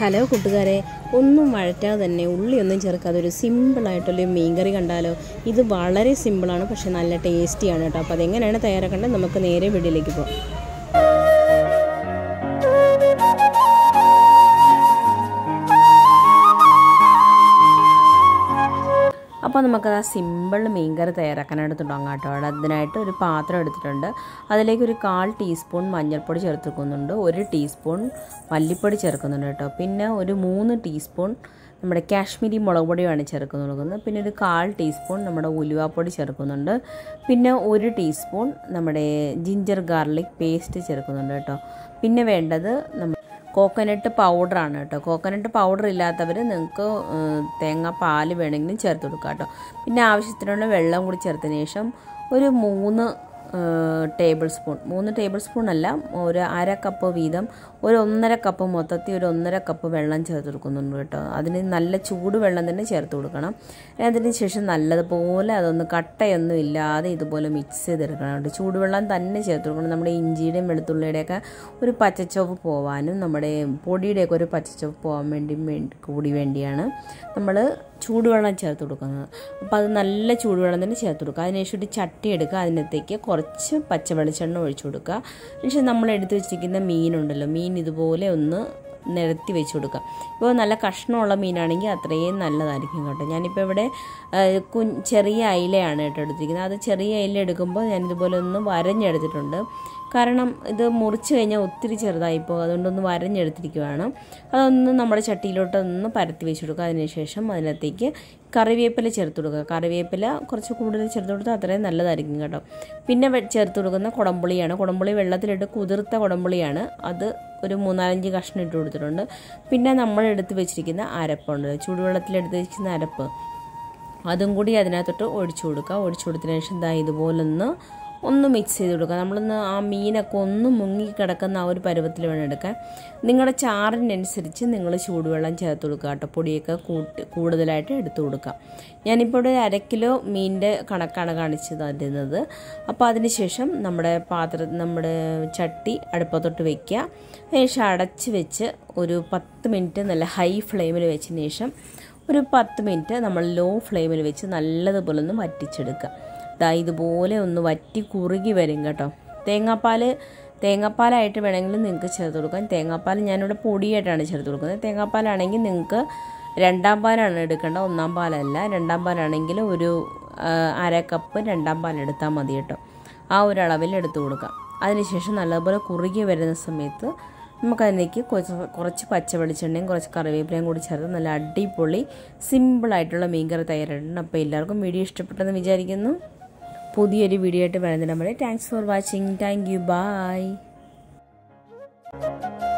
hello കൂട്ടുകാരെ ഒന്നും വഴറ്റാതെ തന്നെ ഉള്ളിയൊന്നും ചേർക്കാതെ ഒരു സിമ്പിളായിട്ടുള്ള മീൻകറി കണ്ടാലോ ഇത് വളരെ സിമ്പിളാണ് പക്ഷെ നല്ല ടേസ്റ്റിയാണ് കേട്ടോ അപ്പോൾ അതെങ്ങനെയാണ് തയ്യാറാക്കേണ്ടത് നമുക്ക് നേരെ വീഡിയോയിലേക്ക് പോകാം അപ്പോൾ നമുക്കത് ആ സിമ്പിൾ മീൻകറി തയ്യാറാക്കാനായിട്ട് തുടങ്ങാം കേട്ടോ അവിടെ അതിനായിട്ട് ഒരു പാത്രം എടുത്തിട്ടുണ്ട് അതിലേക്ക് ഒരു കാൽ ടീസ്പൂൺ മഞ്ഞൾപ്പൊടി ചേർത്തിരിക്കുന്നുണ്ട് ഒരു ടീസ്പൂൺ മല്ലിപ്പൊടി ചേർക്കുന്നുണ്ട് കേട്ടോ പിന്നെ ഒരു മൂന്ന് ടീസ്പൂൺ നമ്മുടെ കാശ്മീരി മുളക് പൊടിയാണ് ചേർത്ത് കൊടുക്കുന്നത് പിന്നെ ഒരു കാൽ ടീസ്പൂൺ നമ്മുടെ ഉലുവാപ്പൊടി ചേർക്കുന്നുണ്ട് പിന്നെ ഒരു ടീസ്പൂൺ നമ്മുടെ ജിഞ്ചർ ഗാർലിക് പേസ്റ്റ് ചേർക്കുന്നുണ്ട് കേട്ടോ പിന്നെ വേണ്ടത് നമ്മൾ കോക്കനട്ട് പൗഡറാണ് കേട്ടോ കോക്കനട്ട് പൗഡർ ഇല്ലാത്തവർ നിങ്ങൾക്ക് തേങ്ങ പാല് വേണമെങ്കിലും ചേർത്ത് കൊടുക്കാം കേട്ടോ പിന്നെ ആവശ്യത്തിനുള്ള വെള്ളം കൂടി ചേർത്തതിന് ശേഷം ഒരു മൂന്ന് ടേബിൾ സ്പൂൺ മൂന്ന് ടേബിൾ സ്പൂൺ അല്ല ഒരു അര കപ്പ് വീതം ഒരു ഒന്നര കപ്പ് മൊത്തത്തിൽ ഒരു ഒന്നര കപ്പ് വെള്ളം ചേർത്ത് കൊടുക്കുന്നുണ്ട് കേട്ടോ അതിന് നല്ല ചൂട് വെള്ളം തന്നെ ചേർത്ത് കൊടുക്കണം അതിന് ശേഷം നല്ലതുപോലെ അതൊന്ന് കട്ടയൊന്നും ഇല്ലാതെ ഇതുപോലെ മിക്സ് ചെയ്തെടുക്കണം കേട്ടോ ചൂടുവെള്ളം തന്നെ ചേർത്ത് കൊടുക്കണം നമ്മുടെ ഇഞ്ചിയുടെയും വെളുത്തുള്ളിയുടെയൊക്കെ ഒരു പച്ചച്ചൊവ്വ് പോവാനും നമ്മുടെ പൊടിയുടെയൊക്കെ ഒരു പച്ചച്ചൊവ്വ് പോകാൻ വേണ്ടി വേണ്ടി കൂടി വേണ്ടിയാണ് നമ്മൾ ചൂടുവെള്ളം ചേർത്ത് കൊടുക്കുന്നത് അപ്പോൾ അത് നല്ല ചൂടുവെള്ളം തന്നെ ചേർത്ത് കൊടുക്കുക അതിനുശേഷം ഒരു ചട്ടി എടുക്കുക അതിനകത്തേക്ക് കുറച്ച് പച്ച വെളിച്ചെണ്ണ ഒഴിച്ചു കൊടുക്കുക അതിനുശേഷം നമ്മൾ എടുത്ത് വെച്ചിരിക്കുന്ന മീനുണ്ടല്ലോ മീൻ ഇതുപോലെ ഒന്ന് നിരത്തി വെച്ച് കൊടുക്കുക ഇപ്പോൾ നല്ല കഷ്ണമുള്ള മീനാണെങ്കിൽ അത്രയും നല്ലതായിരിക്കും കേട്ടോ ഞാനിപ്പോൾ ഇവിടെ കു ചെറിയ അയിലയാണ് കേട്ടോ എടുത്തിരിക്കുന്നത് അത് ചെറിയ അയില എടുക്കുമ്പോൾ ഞാനിതുപോലെ ഒന്ന് വരഞ്ഞെടുത്തിട്ടുണ്ട് കാരണം ഇത് മുറിച്ച് കഴിഞ്ഞാൽ ഒത്തിരി ചെറുതായിപ്പോൾ അതുകൊണ്ടൊന്ന് വരഞ്ഞെടുത്തിരിക്കുകയാണ് അതൊന്ന് നമ്മുടെ ചട്ടിയിലോട്ട് ഒന്ന് പരത്തി വെച്ച് കൊടുക്കുക അതിനുശേഷം അതിനകത്തേക്ക് കറിവേപ്പില ചേർത്ത് കൊടുക്കുക കറിവേപ്പില കുറച്ച് കൂടുതൽ ചേർത്ത് കൊടുത്താൽ അത്രയും നല്ലതായിരിക്കും കേട്ടോ പിന്നെ ചേർത്ത് കൊടുക്കുന്ന കുടംപുളിയാണ് കുടംപുളി വെള്ളത്തിലിട്ട് കുതിർത്ത കുടംപുളിയാണ് അത് ഒരു മൂന്നാലഞ്ച് കഷ്ണം ഇട്ട് കൊടുത്തിട്ടുണ്ട് പിന്നെ നമ്മൾ എടുത്ത് വെച്ചിരിക്കുന്ന അരപ്പുണ്ട് ചൂടുവെള്ളത്തിലെടുത്ത് വെച്ചിരിക്കുന്ന അരപ്പ് അതും കൂടി അതിനകത്തോട്ട് ഒഴിച്ചു കൊടുക്കുക ഒഴിച്ചു കൊടുത്തതിന് ശേഷം ഇതാ ഇതുപോലൊന്ന് ഒന്ന് മിക്സ് ചെയ്ത് കൊടുക്കുക നമ്മളൊന്ന് ആ മീനൊക്കെ ഒന്ന് മുങ്ങി കിടക്കുന്ന ആ ഒരു പരുവത്തിൽ വേണം എടുക്കാൻ നിങ്ങളുടെ ചാറിനനുസരിച്ച് നിങ്ങൾ ചൂടുവെള്ളം ചേർത്ത് കൊടുക്കുക കേട്ടോ പൊടിയൊക്കെ കൂട്ടി കൂടുതലായിട്ട് എടുത്തു കൊടുക്കുക ഞാനിപ്പോൾ ഇവിടെ അര കിലോ മീനിൻ്റെ കണക്കാണ് കാണിച്ചു തരുന്നത് അപ്പോൾ അതിന് ശേഷം നമ്മുടെ പാത്രം നമ്മുടെ ചട്ടി അടുപ്പത്തോട്ട് വെക്കുക ശേഷം അടച്ച് വെച്ച് ഒരു പത്ത് മിനിറ്റ് നല്ല ഹൈ ഫ്ലെയിമിൽ വെച്ചതിന് ശേഷം ഒരു പത്ത് മിനിറ്റ് നമ്മൾ ലോ ഫ്ലെയിമിൽ വെച്ച് നല്ലതുപോലെ ഒന്ന് വറ്റിച്ചെടുക്കുക ദാ ഇതുപോലെ ഒന്ന് വറ്റി കുറുകി വരും കേട്ടോ തേങ്ങാപ്പാൽ തേങ്ങാപ്പാലായിട്ട് വേണമെങ്കിൽ നിങ്ങൾക്ക് ചേർത്ത് കൊടുക്കാം തേങ്ങാപ്പാൽ ഞാനിവിടെ പൊടിയായിട്ടാണ് ചേർത്ത് കൊടുക്കുന്നത് തേങ്ങാപ്പാലാണെങ്കിൽ നിങ്ങൾക്ക് രണ്ടാം പാലാണ് എടുക്കേണ്ടത് ഒന്നാം പാലല്ല രണ്ടാം പാലാണെങ്കിൽ ഒരു അര കപ്പ് രണ്ടാം പാൽ എടുത്താൽ മതി കേട്ടോ ആ ഒരു അളവിൽ എടുത്ത് കൊടുക്കാം അതിനുശേഷം നല്ലതുപോലെ കുറുകി വരുന്ന സമയത്ത് നമുക്കതിലേക്ക് കുറച്ച് കുറച്ച് പച്ച വെളിച്ചെണ്ണയും കുറച്ച് കറിവേപ്പിലയും കൂടി ചേർത്ത് നല്ല അടിപൊളി സിമ്പിളായിട്ടുള്ള മീൻകറി തയ്യാറായിട്ടുണ്ട് അപ്പോൾ എല്ലാവർക്കും വീഡിയോ ഇഷ്ടപ്പെട്ടെന്ന് വിചാരിക്കുന്നു പുതിയൊരു വീഡിയോ ആയിട്ട് വരുന്നിടം വരെ thanks for watching thank you by